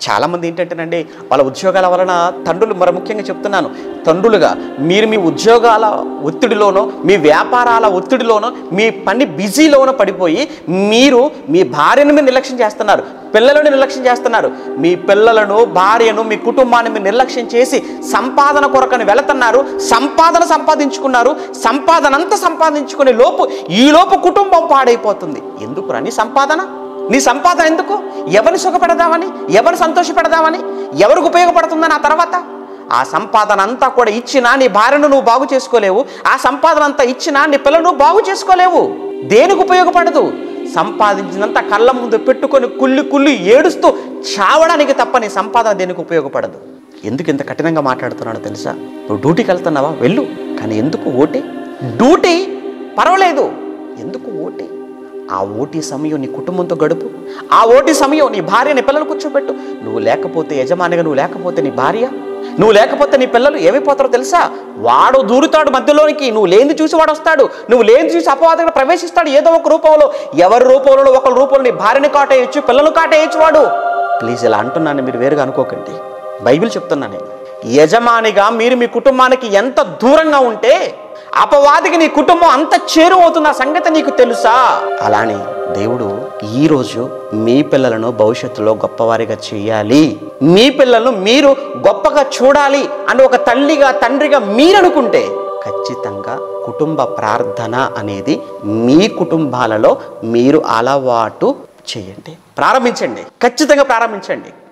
చాలామంది ఏంటంటేనండి వాళ్ళ ఉద్యోగాల వలన తండ్రులు మరి ముఖ్యంగా చెప్తున్నాను తండ్రులుగా మీరు మీ ఉద్యోగాల ఒత్తిడిలోనో మీ వ్యాపారాల ఒత్తిడిలోనో మీ పని బిజీలోనో పడిపోయి మీరు మీ భార్యను మీరు నిర్లక్ష్యం చేస్తున్నారు పిల్లలను నిర్లక్ష్యం చేస్తున్నారు మీ పిల్లలను భార్యను మీ కుటుంబాన్ని మీరు నిర్లక్ష్యం చేసి సంపాదన కొరకని వెళుతున్నారు సంపాదన సంపాదించుకున్నారు సంపాదన అంతా సంపాదించుకునే లోపు ఈ లోపు కుటుంబం పాడైపోతుంది ఎందుకు నీ సంపాదన నీ సంపాదన ఎందుకు ఎవరిని సుఖపెడదామని ఎవరిని సంతోషపెడదామని ఎవరికి ఉపయోగపడుతుందని ఆ తర్వాత ఆ సంపాదన అంతా కూడా ఇచ్చినా నీ భార్యను నువ్వు బాగు చేసుకోలేవు ఆ సంపాదన అంతా ఇచ్చినా నీ పిల్లలు నువ్వు బాగు చేసుకోలేవు దేనికి ఉపయోగపడదు సంపాదించినంత కళ్ళ ముందు పెట్టుకొని కుళ్ళి కుళ్ళి ఏడుస్తూ చావడానికి తప్ప నీ సంపాదన దేనికి ఉపయోగపడదు ఎందుకు ఇంత కఠినంగా మాట్లాడుతున్నాడో తెలుసా నువ్వు డ్యూటీకి వెళ్తున్నావా వెళ్ళు కానీ ఎందుకు ఓటీ డ్యూటీ పర్వాలేదు ఎందుకు ఓటీ ఆ ఓటీ సమయం నీ కుటుంబంతో గడుపు ఆ ఓటీ సమయం నీ భార్య నీ పిల్లలు కూర్చోబెట్టు నువ్వు లేకపోతే యజమానిగా నువ్వు లేకపోతే నీ భార్య నువ్వు లేకపోతే నీ పిల్లలు ఏమైపోతారో తెలుసా వాడు దూరుతాడు మధ్యలోనికి నువ్వు లేని చూసి వాడు వస్తాడు నువ్వు లేని చూసి అపవాదంగా ప్రవేశిస్తాడు ఏదో ఒక రూపంలో ఎవరి రూపంలో ఒకరి రూపంలో నీ భార్యని కాటేయచ్చు పిల్లలు కాటేయచ్చు వాడు ప్లీజ్ ఇలా అంటున్నాను మీరు వేరుగా అనుకోకండి బైబిల్ చెప్తున్నా నేను యజమానిగా మీరు మీ కుటుంబానికి ఎంత దూరంగా ఉంటే అపవాదికి నీ కుటుంబం అంత చేరువవుతున్న సంగతి నీకు తెలుసా అలానే దేవుడు ఈ రోజు మీ పిల్లలను భవిష్యత్తులో గొప్పవారిగా చేయాలి మీ పిల్లలను మీరు గొప్పగా చూడాలి అని ఒక తల్లిగా తండ్రిగా మీరు అనుకుంటే ఖచ్చితంగా కుటుంబ ప్రార్థన అనేది మీ కుటుంబాలలో మీరు అలవాటు చేయండి ప్రారంభించండి ఖచ్చితంగా ప్రారంభించండి